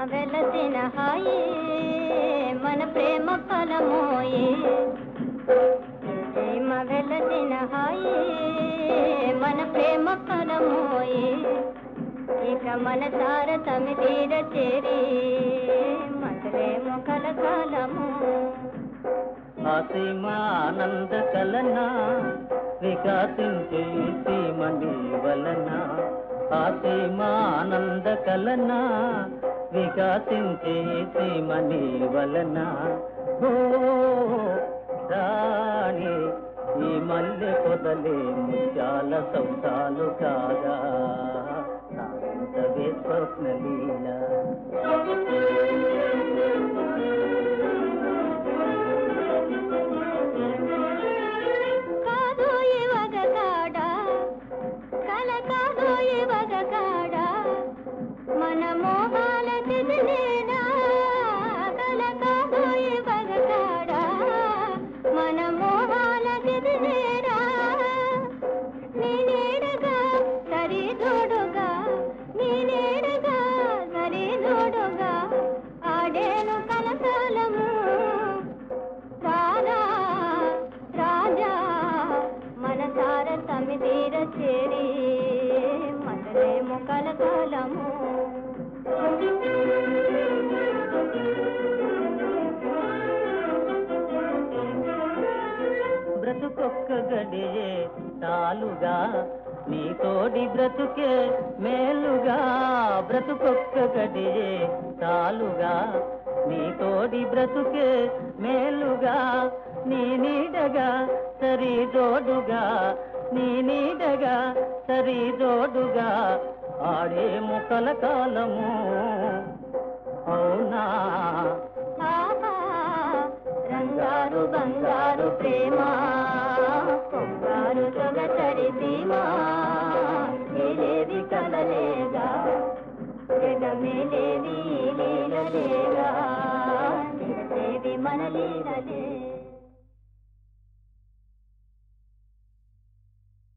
వెలసిన హాయి మన ప్రేమ ఫలమోయే ప్రేమ వెలసిన హాయి మన ప్రేమ ఫలమోయే ఇక మన సార సమితీర చేరి మధురేమో కలకాలము అసీమానంద కలన వికాసించే సీమని వలన అసీమానంద కలన వికాసించే సీమని వలన ఓ రాణి ఈ మల్లె పొదలే ముత్యాల సౌతాలు కాగా సాయంతవే స్వప్న లీల కాదు ఇవగ కాడ కల కాదు ఇవగ కాడ మన మోహాల తిదిలేనా కల కాదు ఇవగ కాడ మన మోహాల తిదిలేనా నీ నీడగా సరి తోడుగా నీ నీడగా సరి తోడుగా ఆడేను కలకాలము రారా రాజా మనసార సమితీర చేరి మనలేము కలకాలము బ్రతుకొక్క గడియే చాలుగా నీ తోడి బ్రతుకే మేలుగా బ్రతుకొక్క గడియే చాలుగా నీ తోడి బ్రతుకే మేలుగా నీ నీడగా సరి జోడుగా నీ నీడగా సరి జోడుగా ఆడే ముక్కల కాలము అవునా ఆహా, రంగారు బంగారు ప్రేమ పొంగారు సొగసరి సీమ ఏలేది కలలేగా జగమేలేది లీలలేగా